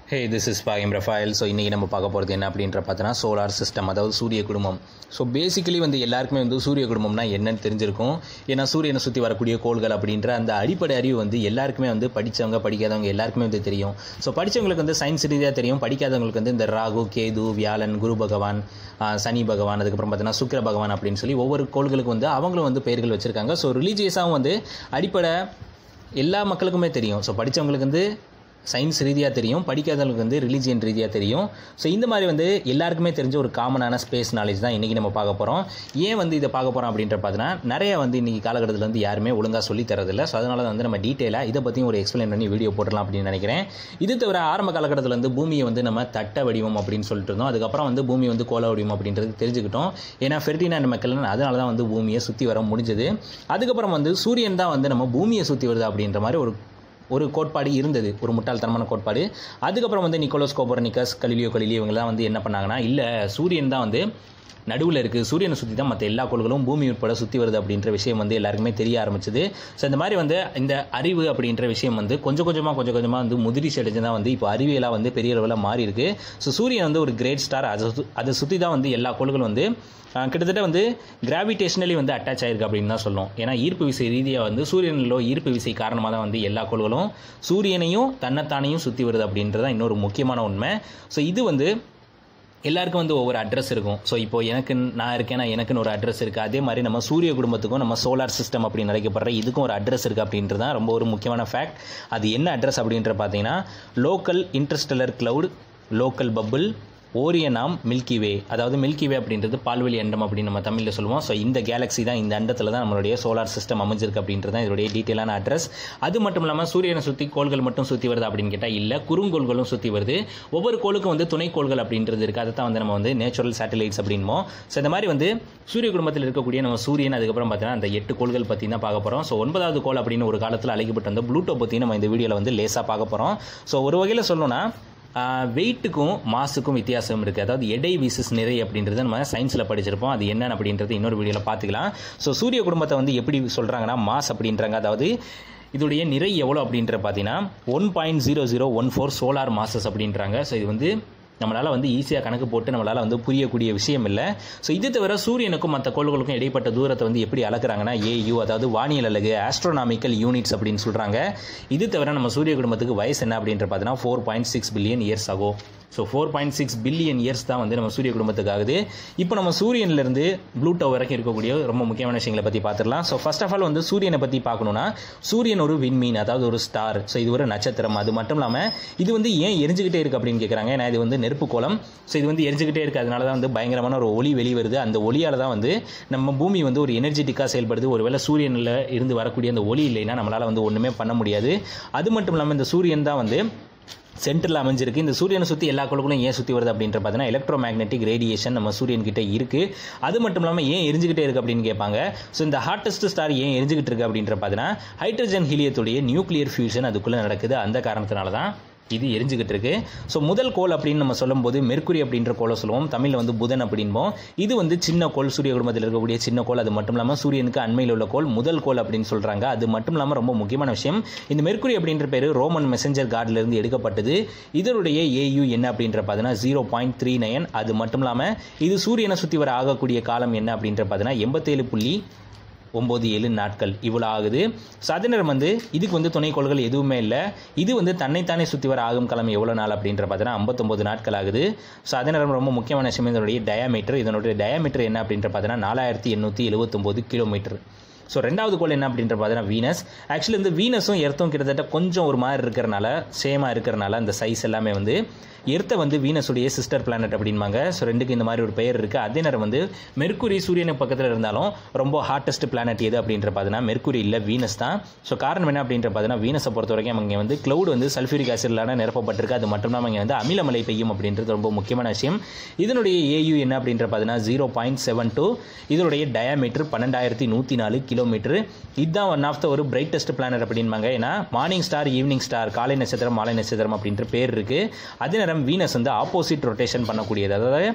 hey this is பாகிம் Rafael so இன்றைக்கி நம்ம பார்க்க போகிறது என்ன அப்படின்ற பார்த்தோன்னா சோலார் சிஸ்டம் அதாவது சூரிய குடும்பம் ஸோ பேசிக்கலி வந்து எல்லாருக்குமே வந்து சூரிய குடும்பம்னா என்னன்னு தெரிஞ்சிருக்கும் ஏன்னா சூரியனை சுற்றி வரக்கூடிய கோள்கள் அப்படின்ற அந்த அடிப்படை அறிவு வந்து எல்லாருக்குமே வந்து படித்தவங்க படிக்காதவங்க எல்லாருக்குமே வந்து தெரியும் ஸோ படித்தவங்களுக்கு வந்து சயின்ஸ் ரீதியாக தெரியும் படிக்காதவங்களுக்கு வந்து இந்த ராகு கேது வியாழன் குரு பகவான் ஆஹ், சனி பகவான் அதுக்கப்புறம் பார்த்தீங்கன்னா சுக்கிர பகவான் அப்படின்னு சொல்லி ஒவ்வொரு கோள்களுக்கு வந்து அவங்களும் வந்து பெயர்கள் வச்சுருக்காங்க ஸோ ரிலீஜியஸாகவும் வந்து அடிப்படை எல்லா மக்களுக்குமே தெரியும் ஸோ படித்தவங்களுக்கு வந்து சயின்ஸ் ரீதியாக தெரியும் படிக்காதவங்களுக்கு வந்து ரிலீஜியன் ரீதியாக தெரியும் ஸோ இந்த மாதிரி வந்து எல்லாருக்குமே தெரிஞ்ச ஒரு காமனான ஸ்பேஸ் நாலேஜ் தான் இன்றைக்கி நம்ம பார்க்க போகிறோம் ஏன் வந்து இதை பார்க்க போகிறோம் அப்படின்ற பார்த்தீங்கன்னா நிறைய வந்து இன்றைக்கி காலகட்டத்தில் வந்து யாருமே ஒழுங்காக சொல்லி தரதில்ல ஸோ அதனால தான் வந்து நம்ம டீட்டெயிலாக இதை பற்றியும் ஒரு எக்ஸ்பிளைன் பண்ணி வீடியோ போடலாம் அப்படின்னு நினைக்கிறேன் இது தவிர ஆரம்ப காலகட்டத்தில் வந்து பூமியை வந்து நம்ம தட்ட வடிவம் அப்படின்னு சொல்லிட்டு இருந்தோம் அதுக்கப்புறம் வந்து பூமி வந்து கோல வடிவம் அப்படின்றது தெரிஞ்சுக்கிட்டோம் ஏன்னா ஃபெர்டினாண்ட் மெக்கலன் அதனால தான் வந்து பூமியை சுற்றி வர முடிஞ்சது அதுக்கப்புறம் வந்து சூரியன் தான் வந்து நம்ம பூமியை சுற்றி வருது அப்படின்ற மாதிரி ஒரு ஒரு கோட்பாடு இருந்தது ஒரு முட்டாள்தனமான கோட்பாடு அதுக்கப்புறம் வந்து நிக்கோலஸ் கோபர்னிக்கஸ் கலிலியோ கலிலியோ இவங்கெல்லாம் வந்து என்ன பண்ணாங்கன்னா இல்லை சூரியன் தான் வந்து நடுவில் இருக்குது சூரியனை சுற்றி தான் மற்ற எல்லா கோள்களும் பூமி உட்பட சுற்றி வருது அப்படின்ற விஷயம் வந்து எல்லாருக்குமே தெரிய ஆரம்பிச்சது ஸோ இந்த மாதிரி வந்து இந்த அறிவு அப்படின்ற விஷயம் வந்து கொஞ்சம் கொஞ்சமாக கொஞ்சம் கொஞ்சமாக வந்து முதிர்ச்சி அடைஞ்சு தான் வந்து இப்போ அறிவியலாக வந்து பெரிய அளவில் மாறி இருக்கு ஸோ சூரியன் வந்து ஒரு கிரேட் ஸ்டார் அதை சு- அதை சுற்றி தான் வந்து எல்லா கோள்களும் வந்து ஆஹ், கிட்டத்தட்ட வந்து கிராவிடேஷனலி வந்து அட்டாச் ஆயிருக்கு அப்படின்னு தான் சொல்லும் ஏன்னா ஈர்ப்பு விசை ரீதியாக வந்து சூரியனிலோ ஈர்ப்பு விசை காரணமாக தான் வந்து எல்லா கோள்களும் சூரியனையும் தன்னைத்தானையும் சுற்றி வருது அப்படின்றது தான் இன்னொரு முக்கியமான உண்மை ஸோ இது வந்து எல்லாருக்கும் வந்து ஒவ்வொரு அட்ரஸ் இருக்கும் ஸோ இப்போ எனக்கு நான் இருக்கேன்னா எனக்குன்னு ஒரு அட்ரஸ் இருக்குது அதே மாதிரி நம்ம சூரிய குடும்பத்துக்கும் நம்ம சோலார் சிஸ்டம் அப்படின்னு அழைக்கப்படுற இதுக்கும் ஒரு அட்ரஸ் இருக்குது அப்படின்றது தான் ரொம்ப ஒரு முக்கியமான ஃபேக்ட் அது என்ன அட்ரஸ் அப்படின்ற பார்த்தீங்கன்னா local interstellar cloud local bubble ஓரியனாம் மில்கி வே அதாவது மில்கி வே அப்படின்றது பால்வெளி அண்டம் அப்படின்னு நம்ம தமிழில் சொல்லுவோம் ஸோ இந்த கேலக்ஸி தான் இந்த அண்டத்தில் தான் நம்மளுடைய சோலார் சிஸ்டம் அமைஞ்சிருக்கு அப்படின்றது தான் இதோடைய டீட்டெயிலான அட்ரஸ் அது மட்டும் இல்லாமல் சூரியனை சுற்றி கோள்கள் மட்டும் சுற்றி வருது அப்படின்னு கேட்டால் இல்லை குறுங்கோள்களும் சுற்றி வருது ஒவ்வொரு கோளுக்கும் வந்து துணைக்கோள்கள் அப்படின்றது இருக்குது அதை தான் வந்து நம்ம வந்து நேச்சுரல் சேட்டலைட்ஸ் அப்படின்போம் ஸோ இந்த மாதிரி வந்து சூரிய குடும்பத்தில் இருக்கக்கூடிய நம்ம சூரியன் அதுக்கப்புறம் பார்த்தீங்கன்னா அந்த எட்டு கோள்கள் பற்றி தான் பார்க்க போகிறோம் ஸோ ஒன்பதாவது கோள் அப்படின்னு ஒரு காலத்தில் அழைக்கப்பட்டு வந்த ப்ளூட்டோ பற்றி நம்ம இந்த வீடியோவில் வந்து லேசாக பார்க்க போகிறோம் ஸோ ஒரு வகையில் சொல்லணும்னா வெயிட்டுக்கும் மாசுக்கும் வித்தியாசம் இருக்குது அதாவது எடை விசஸ் நிறை அப்படின்றத நம்ம சயின்ஸில் படிச்சிருப்போம் அது என்னன்னு அப்படின்றது இன்னொரு வீடியோவில் பார்த்துக்கலாம் ஸோ சூரிய குடும்பத்தை வந்து எப்படி சொல்கிறாங்கன்னா மாஸ் அப்படின்றாங்க அதாவது இதோடைய நிறை எவ்வளோ அப்படின்ற பார்த்தீங்கன்னா one point zero zero one four solar masses அப்படின்றாங்க ஸோ இது வந்து நம்மளால் வந்து ஈஸியாக கணக்கு போட்டு நம்மளால் வந்து புரியக்கூடிய விஷயம் இல்லை ஸோ இது தவிர சூரியனுக்கும் மற்ற கோள்களுக்கும் இடைப்பட்ட தூரத்தை வந்து எப்படி அளக்குறாங்கன்னா ஏயு அதாவது வானியல் அலகு ஆஸ்ட்ரோனாமிக்கல் யூனிட்ஸ் அப்படின்னு சொல்கிறாங்க இது தவிர நம்ம சூரிய குடும்பத்துக்கு வயசு என்ன அப்படின்ற பார்த்தீங்கன்னா four point six billion years ஆகும் so four point six billion years தான் வந்து நம்ம சூரிய குடும்பத்துக்கு ஆகுது இப்போ நம்ம சூரியன்லேருந்து ப்ளூட்டோ வரைக்கும் இருக்கக்கூடிய ரொம்ப முக்கியமான விஷயங்களை பற்றி பார்த்துடலாம் ஸோ ஃபர்ஸ்ட் ஆஃப் ஆல் வந்து சூரியனை பற்றி பார்க்கணும்னா சூரியன் ஒரு விண்மீன் அதாவது ஒரு ஸ்டார் ஸோ இது ஒரு நட்சத்திரம் அது மட்டும் இல்லாமல் இது வந்து ஏன் எரிஞ்சுக்கிட்டே இருக்குது அப்படின்னு கேட்குறாங்க ஏன்னா இது வந்து நெருப்பு கோலம் ஸோ இது வந்து எரிஞ்சுக்கிட்டே இருக்குது அதனால தான் வந்து பயங்கரமான ஒரு ஒளி வெளிவருது அந்த ஒளியால் தான் வந்து நம்ம பூமி வந்து ஒரு எனர்ஜெட்டிக்காக செயல்படுது ஒருவேளை சூரியனில் இருந்து வரக்கூடிய அந்த ஒளி இல்லைன்னா நம்மளால் வந்து ஒன்றுமே பண்ண முடியாது அது மட்டும் இல்லாமல் இந்த சூரியன் தான் வந்து சென்டரில் அமைஞ்சிருக்கு இந்த சூரியனை சுற்றி எல்லா கோள்களும் ஏன் சுற்றி வருது அப்படின்ற பார்த்தீங்கன்னா எலக்ட்ரோ மேக்னெட்டிக் ரேடியேஷன் நம்ம சூரியன் கிட்ட இருக்குது அது மட்டும் இல்லாமல் ஏன் எரிஞ்சுக்கிட்டே இருக்குது அப்படின்னு கேட்பாங்க ஸோ இந்த ஹார்டஸ்ட் ஸ்டார் ஏன் எரிஞ்சுக்கிட்டு இருக்கு அப்படின்ற பார்த்தீங்கன்னா ஹைட்ரஜன் ஹீலியத்துடைய நியூக்ளியர் ஃபியூஷன் அதுக்குள்ளே நடக்குது அந்த காரணத்தினால தான் இது எரிஞ்சுக்கிட்டு இருக்கு ஸோ முதல் கோள் அப்படின்னு நம்ம சொல்லும்போது மெர்க்குரி அப்படின்ற கோளை சொல்லுவோம் தமிழில் வந்து புதன் அப்படின்போம் இது வந்து சின்ன கோள் சூரிய குடும்பத்தில் இருக்கக்கூடிய சின்ன கோள் அது மட்டும் இல்லாமல் சூரியனுக்கு அண்மையில் உள்ள கோள் முதல் கோள் அப்படின்னு சொல்கிறாங்க அது மட்டும் இல்லாமல் ரொம்ப முக்கியமான விஷயம் இந்த மெர்க்குரி அப்படின்ற பேர் ரோமன் மெசஞ்சர் கார்டிலிருந்து எடுக்கப்பட்டது இதனுடைய ஏயு என்ன அப்படின்ற பார்த்தீங்கன்னா ஜீரோ பாயிண்ட் த்ரீ நைன் அது மட்டும் இல்லாமல் இது சூரியனை சுற்றி வர ஆகக்கூடிய காலம் என்ன அப்படின்ற பார்த்தீங்கன்னா எண்பத்தேழு புள்ளி ஒம்பது ஏழு நாட்கள் இவ்வளோ ஆகுது ஸோ அதே நேரம் வந்து இதுக்கு வந்து துணைக்கோள்கள் எதுவுமே இல்லை இது வந்து தன்னைத்தானே சுற்றி வர ஆகும் காலம் எவ்வளோ நாள் அப்படின்ற பார்த்தீங்கன்னா ஐம்பத்தொம்பது நாட்கள் ஆகுது ஸோ அதே நேரம் ரொம்ப முக்கியமான விஷயம் இதனுடைய டயாமீட்டர் இதனுடைய டயாமீட்டர் என்ன அப்படின்ற பார்த்தீங்கன்னா நாலாயிரத்தி எண்ணூற்றி எழுபத்தொம்போது கிலோமீட்டர் ஸோ ரெண்டாவது கோள் என்ன அப்படின்ற பார்த்தீங்கன்னா வீனஸ் ஆக்சுவலி இந்த வீனஸும் எர்த்தும் கிட்டத்தட்ட கொஞ்சம் ஒரு மாதிரி இருக்கிறனால சேமாக இருக்கிறனால அந்த சைஸ் எல்லாமே வந்து எர்த்தை வந்து வீனஸுடைய சிஸ்டர் பிளானட் அப்படின்பாங்க ஸோ ரெண்டுக்கு இந்த மாதிரி ஒரு பெயர் இருக்குது அதே நேரம் வந்து மெர்க்குரி சூரியனுக்கு பக்கத்தில் இருந்தாலும் ரொம்ப ஹாட்டஸ்ட் பிளானட் எது அப்படின்ற பார்த்தீங்கன்னா மெர்க்குரி இல்லை வீனஸ் தான் ஸோ காரணம் என்ன அப்படின்ற பார்த்தீங்கன்னா வீனஸை பொறுத்த வரைக்கும் இங்கே வந்து க்ளவுட் வந்து சல்ஃபியூரிக் ஆசிட்லான நிரப்பப்பட்டிருக்கு அது மட்டும் இல்லாமல் இங்கே வந்து அமிலமலை பெய்யும் அப்படின்றது ரொம்ப முக்கியமான விஷயம் இதனுடைய ஏயு என்ன அப்படின்ற பார்த்தீங்கன்னா ஜீரோ பாயிண்ட் செவன் டூ இதனுடைய டயாமீட்டர் பன்னெண்டாயிரத்தி நூற்றி நாலு கிலோமீட்டர் இதுதான் ஒன் ஆஃப் த ஒரு பிரைட்டஸ்ட் பிளானட் அப்படின்பாங்க ஏன்னா மார்னிங் ஸ்டார் ஈவினிங் ஸ்டார் காலை நட்சத்திரம் மாலை நட்சத்திரம் அப்படின்ற பேர் இருக்குது அதே நேரம் வீனஸ் வந்து ஆப்போசிட் ரொட்டேஷன் பண்ணக்கூடியது அதாவது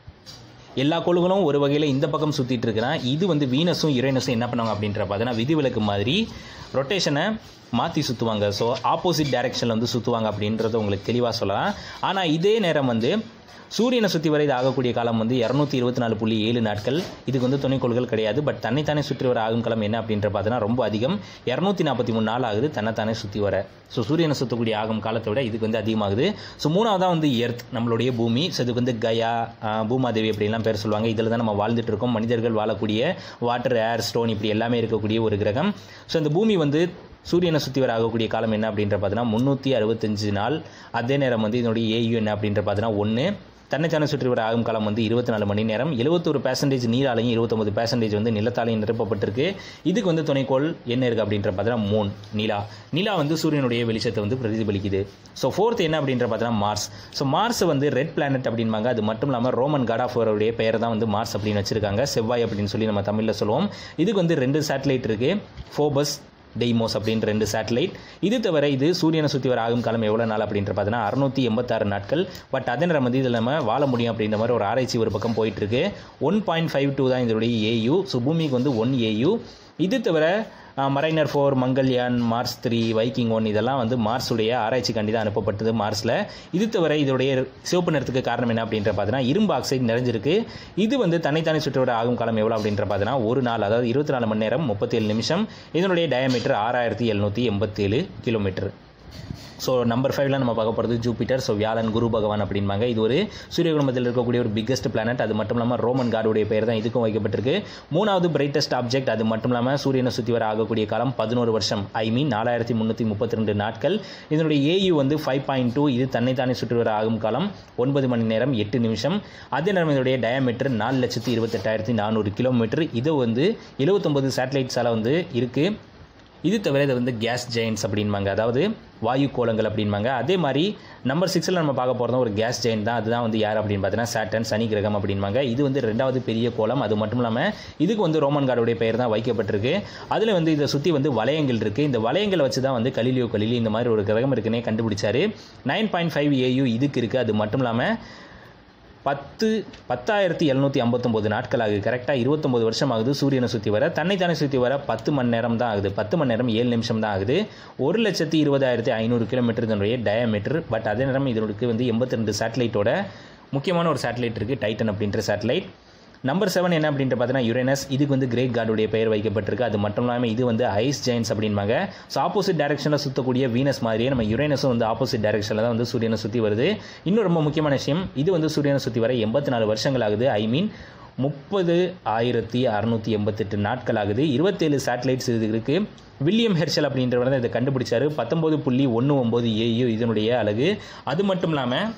எல்லா கோள்களும் ஒரு வகையில் இந்த பக்கம் சுற்றிட்டு இருக்குன்னா இது வந்து வீனஸும் யுரேனஸும் என்ன பண்ணுவாங்க அப்படின்ற பார்த்தீங்கன்னா விதிவிலக்கு மாதிரி ரொட்டேஷனை மாற்றி சுற்றுவாங்க ஸோ ஆப்போசிட் டைரெக்ஷனில் வந்து சுற்றுவாங்க அப்படின்றத உங்களுக்கு தெளிவாக சொல்லலாம் ஆனால் இதே நேரம் வந்து சூரியனை சுற்றி வர இது ஆகக்கூடிய காலம் வந்து இரநூத்தி இருபத்தி நாலு புள்ளி ஏழு நாட்கள் இதுக்கு வந்து துணைக்கோள்கள் கிடையாது பட் தன்னைத்தானே சுற்றி வர ஆகும் காலம் என்ன அப்படின்ற பார்த்தீங்கன்னா ரொம்ப அதிகம் இரநூத்தி நாற்பத்தி மூணு நாள் ஆகுது தன்னைத்தானே சுற்றி வர ஸோ சூரியனை சுற்றக்கூடிய ஆகும் காலத்தை விட இதுக்கு வந்து அதிகமாகுது ஸோ மூணாவதாக வந்து எர்த் நம்மளுடைய பூமி ஸோ இதுக்கு வந்து கயா ஆஹ், பூமாதேவி அப்படிலாம் பேர் சொல்லுவாங்க இதில் தான் நம்ம வாழ்ந்துட்டு இருக்கோம் மனிதர்கள் வாழக்கூடிய வாட்டர் ஏர் ஸ்டோன் இப்படி எல்லாமே இருக்கக்கூடிய ஒரு கிரகம் ஸோ இந்த பூமி வந்து சூரியனை சுற்றி வர ஆகக்கூடிய காலம் என்ன அப்படின்ற பார்த்தீங்கன்னா முந்நூற்றி அறுபத்தஞ்சு நாள் அதே நேரம் வந்து இதனுடைய ஏயு என்ன அப்படின்ற பார்த்தீங்கன்னா ஒன்று தன்னைத்தானே சுற்றி வர ஆகும் காலம் வந்து இருபத்தி நாலு மணி நேரம் எழுபத்தொரு பேசன்டேஜ் நீராலையும் இருபத்தொம்பது பேசன்டேஜ் வந்து நிலத்தாலையும் நிரப்பப்பட்டிருக்கு இதுக்கு வந்து துணைக்கோள் என்ன இருக்குது அப்படின்ற பார்த்தீங்கன்னா மூன் நிலா நிலா வந்து சூரியனுடைய வெளிச்சத்தை வந்து பிரதிபலிக்குது ஸோ ஃபோர்த் என்ன அப்படின்ற பார்த்தீங்கன்னா மார்ஸ் ஸோ மார்ஸ் வந்து ரெட் பிளானட் அப்படின்பாங்க அது மட்டும் இல்லாமல் ரோமன் காட் ஆஃப் வாருடைய பெயர் தான் வந்து மார்ஸ் அப்படின்னு வச்சிருக்காங்க செவ்வாய் அப்படின்னு சொல்லி நம்ம தமிழில் சொல்லுவோம் இதுக்கு வந்து ரெண்டு சேட்டலைட் இருக்குது ஃபோபஸ் டெய்மோஸ் அப்படின்ற ரெண்டு சேட்டலைட் இது தவிர இது சூரியனை சுற்றி வர ஆகும் காலம் எவ்வளோ நாள் அப்படின்ற பார்த்தீங்கன்னா அறுநூத்தி எண்பத்தாறு நாட்கள் பட் அதே நேரம் வந்து இதில் நம்ம வாழ முடியும் அப்படின்ற மாதிரி ஒரு ஆராய்ச்சி ஒரு பக்கம் போயிட்டு இருக்கு ஒன் பாயிண்ட் ஃபைவ் டூ தான் இதனுடைய ஏயு ஸோ பூமிக்கு வந்து ஒன் ஏயு இது தவிர Mariner four Mangalyaan Mars three Viking one இதெல்லாம் வந்து மார்ஸுடைய ஆராய்ச்சிக்காண்டி தான் அனுப்பப்பட்டது மார்ஸில் இது தவிர இதோடைய சிவப்பு நிறத்துக்கு காரணம் என்ன அப்படின்ற பார்த்தீங்கன்னா இரும்பு ஆக்சைடு நிறைஞ்சிருக்கு இது வந்து தன்னைத்தானே சுற்றோட ஆகும் காலம் எவ்வளோ அப்படின்ற பார்த்தீங்கன்னா ஒரு நாள் அதாவது இருபத்தி நாலு மணி நேரம் முப்பத்தேழு நிமிஷம் இதனுடைய டயமீட்டர் ஆறாயிரத்தி எழுநூற்றி எண்பத்தேழு கிலோமீட்டர் ஸோ நம்பர் ஃபைவ்ல நம்ம பார்க்க போகிறது ஜூபிட்டர் ஸோ வியாழன் குரு பகவான் அப்படின்பாங்க இது ஒரு சூரிய குடும்பத்தில் இருக்கக்கூடிய ஒரு பிக்கஸ்ட் பிளானட் அது மட்டும் இல்லாமல் ரோமன் காடுடைய பெயர் தான் இதுக்கும் வைக்கப்பட்டிருக்கு மூணாவது பிரைட்டஸ்ட் ஆப்ஜெக்ட் அது மட்டும் இல்லாமல் சூரியனை சுற்றி வர ஆகக்கூடிய காலம் பதினோரு வருஷம் ஐ மீன் நாலாயிரத்தி முந்நூற்றி முப்பத்தி ரெண்டு நாட்கள் இதனுடைய ஏயு வந்து ஃபைவ் பாயிண்ட் டூ இது தன்னைத்தானே சுற்றி வர ஆகும் காலம் ஒன்பது மணி நேரம் எட்டு நிமிஷம் அதே நேரம் இதனுடைய டயமீட்டர் நாலு லட்சத்தி இருபத்தெட்டாயிரத்தி நானூறு கிலோமீட்டர் இது வந்து எழுபத்தொம்பது சேட்டலைட்ஸால் வந்து இருக்குது இது தவிர இது வந்து கேஸ் ஜெயின்ஸ் அப்படின்பாங்க அதாவது வாயு கோலங்கள் அப்படின்பாங்க அதே மாதிரி நம்பர் சிக்ஸில் நம்ம பார்க்க போகிறதும் ஒரு கேஸ் ஜெயின் தான் அதுதான் வந்து யார் அப்படின்னு பார்த்தீங்கன்னா சாட்டன் சனி கிரகம் அப்படின்பாங்க இது வந்து ரெண்டாவது பெரிய கோலம் அது மட்டும் இல்லாமல் இதுக்கு வந்து ரோமன் கார்டுடைய பெயர் தான் வைக்கப்பட்டிருக்கு அதில் வந்து இதை சுற்றி வந்து வளையங்கள் இருக்குது இந்த வளையங்களை வச்சு தான் வந்து கலிலியோ கலிலி இந்த மாதிரி ஒரு கிரகம் இருக்குன்னே கண்டுபிடிச்சாரு நைன் பாயிண்ட் ஃபைவ் ஏயு இதுக்கு இருக்குது அது மட்டும் இல்லாமல் பத்து பத்தாயிரத்தி எழுநூற்றி ஐம்பத்தொம்போது நாட்கள் ஆகுது கரெக்டாக இருபத்தொம்போது வருஷம் ஆகுது சூரியனை சுற்றி வர தன்னைத்தானே சுற்றி வர பத்து மணி நேரம் தான் ஆகுது பத்து மணி நேரம் ஏழு நிமிஷம் தான் ஆகுது ஒரு லட்சத்தி இருபதாயிரத்தி ஐநூறு கிலோமீட்டர் இதனுடைய டயமீட்டர் பட் அதே நேரம் இதனுக்கு வந்து எண்பத்தி ரெண்டு சேட்டலைட்டோட முக்கியமான ஒரு சேட்டலைட் இருக்குது டைட்டன் அப்படின்ற சேட்டலைட் நம்பர் செவன் என்ன அப்படின்ட்டு பார்த்தீங்கன்னா யுரேனஸ் இதுக்கு வந்து கிரேட் கார்டுடைய பெயர் வைக்கப்பட்டிருக்கு அது மட்டும் இல்லாமல் இது வந்து ஐஸ் ஜெயின்ஸ் அப்படின்பாங்க ஸோ ஆப்போசிட் டைரக்ஷனில் சுற்றக்கூடிய வீனஸ் மாதிரியே நம்ம யுரேனஸும் வந்து ஆப்போசிட் டைரக்ஷனில் தான் வந்து சூரியனை சுற்றி வருது இன்னும் ரொம்ப முக்கியமான விஷயம் இது வந்து சூரியனை சுற்றி வர எண்பத்தி நாலு வருஷங்கள் ஆகுது ஐ மீன் முப்பது ஆயிரத்தி அறுநூற்றி எண்பத்தெட்டு நாட்கள் ஆகுது இருபத்தேழு சேட்டலைட்ஸ் இது இருக்குது வில்லியம் ஹெர்ஷல் அப்படின்றவர் தான் இதை கண்டுபிடிச்சாரு பத்தொம்போது புள்ளி ஒன்று ஒம்பது ஏயு இதனுடைய அழகு அது மட்டும் இல்லாமல்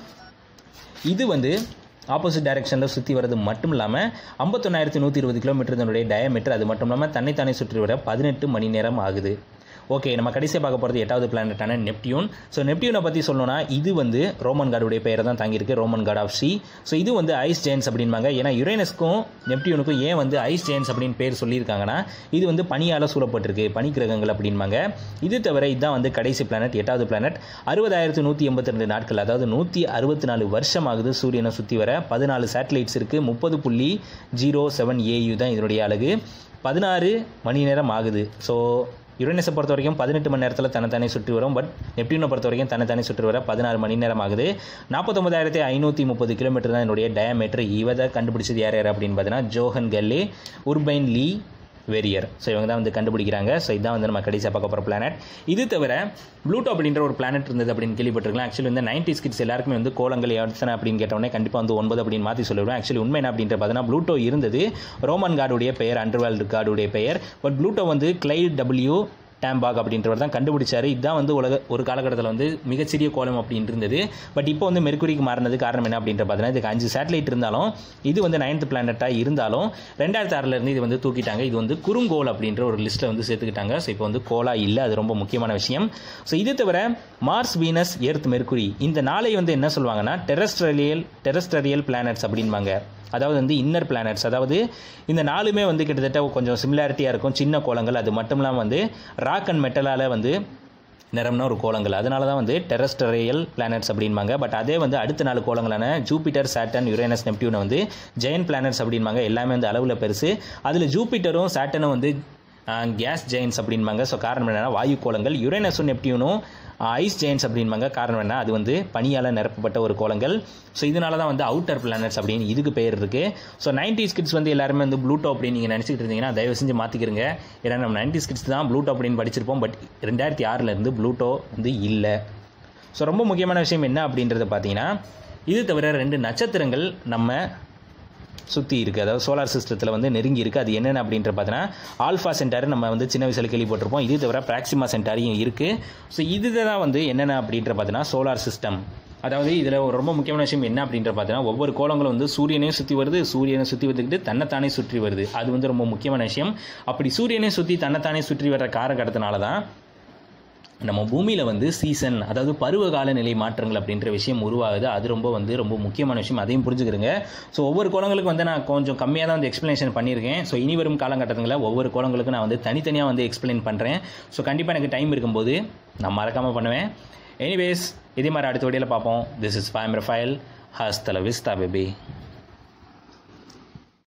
இது வந்து ஆப்போசிட் டைரக்ஷனில் சுற்றி வரது மட்டும் இல்லாமல் ஐம்பத்தொன்னாயிரத்தி நூற்றி இருபது கிலோமீட்டர் இதனுடைய டயமீட்டர் அது மட்டும் இல்லாமல் தன்னைத்தானே சுற்றி வர பதினெட்டு மணி நேரம் ஆகுது ஓகே நம்ம கடைசியாக பார்க்க போகிறது எட்டாவது பிளானட்டான நெப்டியூன் ஸோ நெப்டியூனை பற்றி சொல்லணும்னா இது வந்து ரோமன் கார்டுடைய பெயரை தான் தாங்கியிருக்கு Roman god of sea so இது வந்து ஐஸ் ஜெயின்ஸ் அப்படின்பாங்க ஏன்னா யுரேனஸ்க்கும் நெப்டியூனுக்கும் ஏன் வந்து ஐஸ் ஜெயின்ஸ் அப்படின்னு பேர் சொல்லியிருக்காங்கன்னா இது வந்து பனியால் சூழப்பட்டிருக்கு பனி கிரகங்கள் அப்படின்பாங்க இது தவிர இதுதான் வந்து கடைசி பிளானட் எட்டாவது பிளானட் அறுபதாயிரத்து நூற்றி எண்பத்தி ரெண்டு நாட்கள் அதாவது நூற்றி அறுபத்தி நாலு வருஷம் ஆகுது சூரியனை சுற்றி வர பதினாலு சேட்டலைட்ஸ் இருக்குது முப்பது புள்ளி ஜீரோ செவன் ஏயு தான் இதனுடைய அழகு பதினாறு மணி நேரம் ஆகுது ஸோ யுரேனஸை பொறுத்த வரைக்கும் பதினெட்டு மணி நேரத்தில் தன்னைத்தானே சுற்றி வரும் பட் நெப்டியூனை பொறுத்த வரைக்கும் தன்னைத்தானே சுற்றி வர பதினாறு மணி நேரம் ஆகுது நாற்பத்தொம்பதாயிரத்தி ஐநூற்றி முப்பது கிலோமீட்டர் தான் என்னுடைய டயமீட்டர் இவதை கண்டுபிடிச்சது யார் யார் அப்படின்னு பார்த்தீங்கன்னா Johann Galle Urbain Le Verrier so இவங்க தான் வந்து கண்டுபிடிக்கிறாங்க ஸோ இதான் வந்து நம்ம கடைசியாக பார்க்க போகிற பிளானட் இது தவிர ப்ளூட்டோ அப்படின்ற ஒரு பிளானட் இருந்தது அப்படின்னு கேள்விப்பட்டிருக்கலாம் ஆக்சுவலி வந்து நைன்டி கிட்ஸ் எல்லாருக்குமே வந்து கோலங்கள் எத்தனை அப்படின்னு கேட்டோன்னே கண்டிப்பாக வந்து ஒன்பது அப்படின்னு மாற்றி சொல்லிடுவேன் ஆக்சுவலி உண்மை என்ன அப்படின்ற பார்த்தீங்கன்னா ப்ளூட்டோ இருந்தது ரோமன் கார்டுடைய பெயர் அண்டர்வேல்டு கார்டுடைய பெயர் பட் ப்ளூட்டோ வந்து கிளைட் டபிள்யூ டேம்பாக் அப்படின்றவர் தான் கண்டுபிடிச்சாரு இதுதான் வந்து உலக ஒரு காலகட்டத்தில் வந்து மிகச்சிறிய கோலம் அப்படின்னு இருந்தது பட் இப்போ வந்து மெர்க்குரிக்கு மாறினது காரணம் என்ன அப்படின்ற பார்த்தீங்கன்னா இதுக்கு அஞ்சு சேட்டலைட் இருந்தாலும் இது வந்து நைன்த் பிளானட்டாக இருந்தாலும் ரெண்டாயிரத்தி ஆறுலேருந்து இது வந்து தூக்கிட்டாங்க இது வந்து குறுங்கோல் அப்படின்ற ஒரு லிஸ்ட்டில் வந்து சேர்த்துக்கிட்டாங்க ஸோ இப்போ வந்து கோலா இல்லை அது ரொம்ப முக்கியமான விஷயம் ஸோ இது தவிர மார்ஸ் வீனஸ் எர்த் மெர்க்குரி இந்த நாளை வந்து என்ன சொல்லுவாங்கன்னா டெரஸ்ட்ரியல் டெரஸ்ட்ரியல் பிளானட்ஸ் அப்படின்பாங்க அதாவது வந்து இன்னர் பிளானட்ஸ் அதாவது இந்த நாலுமே வந்து கிட்டத்தட்ட கொஞ்சம் சிமிலாரிட்டியாக இருக்கும் சின்ன கோலங்கள் அது மட்டும் இல்லாமல் வந்து ராக் அண்ட் மெட்டலால் வந்து நிறம்னா ஒரு கோலங்கள் அதனால தான் வந்து டெரஸ்டரியல் பிளானட்ஸ் அப்படின்பாங்க பட் அதே வந்து அடுத்த நாலு கோலங்களான ஜூபிட்டர் சாட்டன் யுரேனஸ் நெப்டியூனை வந்து ஜெயன் பிளானட்ஸ் அப்படின்பாங்க எல்லாமே வந்து அளவில் பெருசு அதில் ஜூபிட்டரும் சாட்டனும் வந்து கேஸ் ஜெயின்ஸ் அப்படின்பாங்க ஸோ காரணம் என்னன்னா வாயு கோளங்கள் யுரேனஸும் நெப்டியூனும் ஐஸ் ஜெயின்ஸ் அப்படின்பாங்க காரணம் என்ன அது வந்து பனியால் நிரப்பப்பட்ட ஒரு கோளங்கள் ஸோ இதனால தான் வந்து அவுட்டர் பிளானட்ஸ் அப்படின்னு இதுக்கு பேர் இருக்குது ஸோ நைன்டி கிட்ஸ் வந்து எல்லாருமே வந்து ப்ளூட்டோ அப்படின்னு நீங்கள் நினச்சிட்டு இருந்தீங்கன்னா தயவு செஞ்சு மாற்றிக்கிறங்க ஏன்னா நம்ம நைன்டி கிட்ஸ் தான் ப்ளூட்டோ அப்படின்னு படிச்சிருப்போம் பட் ரெண்டாயிரத்தி ஆறிலேருந்து ப்ளூட்டோ வந்து இல்லை ஸோ ரொம்ப முக்கியமான விஷயம் என்ன அப்படின்றத பார்த்தீங்கன்னா இது தவிர ரெண்டு நட்சத்திரங்கள் நம்ம சுற்றி இருக்குது அதாவது சோலார் சிஸ்டத்தில் வந்து நெருங்கி இருக்குது அது என்னென்ன அப்படின்ற பார்த்தீங்கன்னா ஆல்ஃபா சென்டார் நம்ம வந்து சின்ன வயசில் கேள்விப்பட்டிருப்போம் இது தவிர பிராக்சிமா சென்டாரியும் இருக்குது ஸோ இது தான் வந்து என்னென்ன அப்படின்ற பார்த்தீங்கன்னா சோலார் சிஸ்டம் அதாவது இதில் ஒரு ரொம்ப முக்கியமான விஷயம் என்ன அப்படின்ற பார்த்தீங்கன்னா ஒவ்வொரு கோலங்களும் வந்து சூரியனையும் சுற்றி வருது சூரியனை சுற்றி வந்துக்கிட்டு தன்னைத்தானே சுற்றி வருது அது வந்து ரொம்ப முக்கியமான விஷயம் அப்படி சூரியனை சுற்றி தன்னைத்தானே சுற்றி வர்ற காரகட்டத்தினால தான் நம்ம பூமியில் வந்து சீசன் அதாவது பருவகால நிலை மாற்றங்கள் அப்படின்ற விஷயம் உருவாகுது அது ரொம்ப வந்து ரொம்ப முக்கியமான விஷயம் அதையும் புரிஞ்சுக்கிறங்க ஸோ ஒவ்வொரு கோலங்களுக்கு வந்து நான் கொஞ்சம் கம்மியாக தான் வந்து எக்ஸ்ப்ளனேஷன் பண்ணியிருக்கேன் ஸோ இனி வரும் காலகட்டங்களில் ஒவ்வொரு கோலங்களுக்கும் நான் வந்து தனித்தனியாக வந்து எக்ஸ்பிளைன் பண்ணுறேன் ஸோ கண்டிப்பாக எனக்கு டைம் இருக்கும்போது நான் மறக்காமல் பண்ணுவேன் எனிவேஸ் இதே மாதிரி அடுத்த வீடியோவில் பார்ப்போம் திஸ் இஸ் ஃபைம் ரஃபைல் ஹாஸ் தல விஸ்தா பேபி